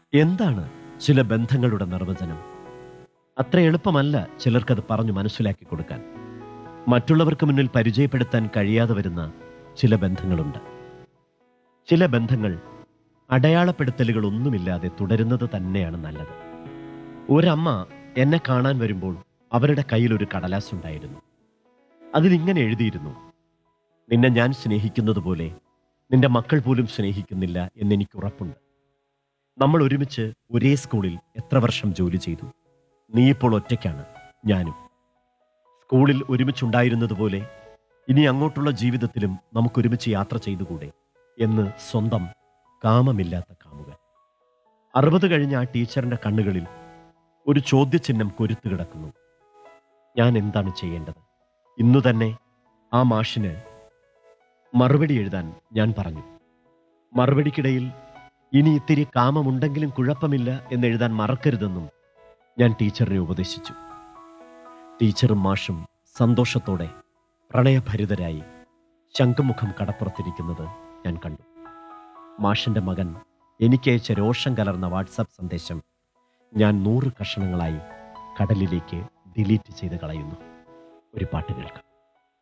എന്താണ് ചില ബന്ധങ്ങളുടെ നിർവചനം അത്ര എളുപ്പമല്ല ചിലർക്കത് പറഞ്ഞു മനസ്സിലാക്കി കൊടുക്കാൻ മറ്റുള്ളവർക്ക് മുന്നിൽ പരിചയപ്പെടുത്താൻ കഴിയാതെ വരുന്ന ചില ബന്ധങ്ങളുണ്ട് ചില ബന്ധങ്ങൾ അടയാളപ്പെടുത്തലുകളൊന്നുമില്ലാതെ തുടരുന്നത് തന്നെയാണ് നല്ലത് ഒരമ്മ എന്നെ കാണാൻ വരുമ്പോൾ അവരുടെ കയ്യിൽ ഒരു കടലാസ് ഉണ്ടായിരുന്നു അതിലിങ്ങനെ എഴുതിയിരുന്നു നിന്നെ ഞാൻ സ്നേഹിക്കുന്നത് പോലെ നിന്റെ മക്കൾ പോലും സ്നേഹിക്കുന്നില്ല എന്നെനിക്ക് ഉറപ്പുണ്ട് നമ്മൾ ഒരുമിച്ച് ഒരേ സ്കൂളിൽ എത്ര വർഷം ജോലി ചെയ്തു നീ ഇപ്പോൾ ഒറ്റയ്ക്കാണ് ഞാനും സ്കൂളിൽ ഒരുമിച്ചുണ്ടായിരുന്നതുപോലെ ഇനി അങ്ങോട്ടുള്ള ജീവിതത്തിലും നമുക്കൊരുമിച്ച് യാത്ര ചെയ്തുകൂടെ എന്ന് സ്വന്തം കാമമില്ലാത്ത കാമുകൻ അറുപത് കഴിഞ്ഞ ആ ടീച്ചറിന്റെ കണ്ണുകളിൽ ഒരു ചോദ്യചിഹ്നം കൊരുത്തു കിടക്കുന്നു ഞാൻ എന്താണ് ചെയ്യേണ്ടത് ഇന്നു തന്നെ ആ മാഷിന് മറുപടി എഴുതാൻ ഞാൻ പറഞ്ഞു മറുപടിക്കിടയിൽ ഇനി ഇത്തിരി കാമമുണ്ടെങ്കിലും കുഴപ്പമില്ല എന്നെഴുതാൻ മറക്കരുതെന്നും ഞാൻ ടീച്ചറിനെ ഉപദേശിച്ചു ടീച്ചറും മാഷും സന്തോഷത്തോടെ പ്രണയഭരിതരായി ശംഖുമുഖം കടപ്പുറത്തിരിക്കുന്നത് ഞാൻ കണ്ടു മാഷിന്റെ മകൻ എനിക്കയച്ച രോഷം കലർന്ന വാട്സാപ്പ് സന്ദേശം ഞാൻ നൂറ് കഷണങ്ങളായി കടലിലേക്ക് ഡിലീറ്റ് ചെയ്ത് കളയുന്നു ഒരു പാട്ട് കേൾക്കാം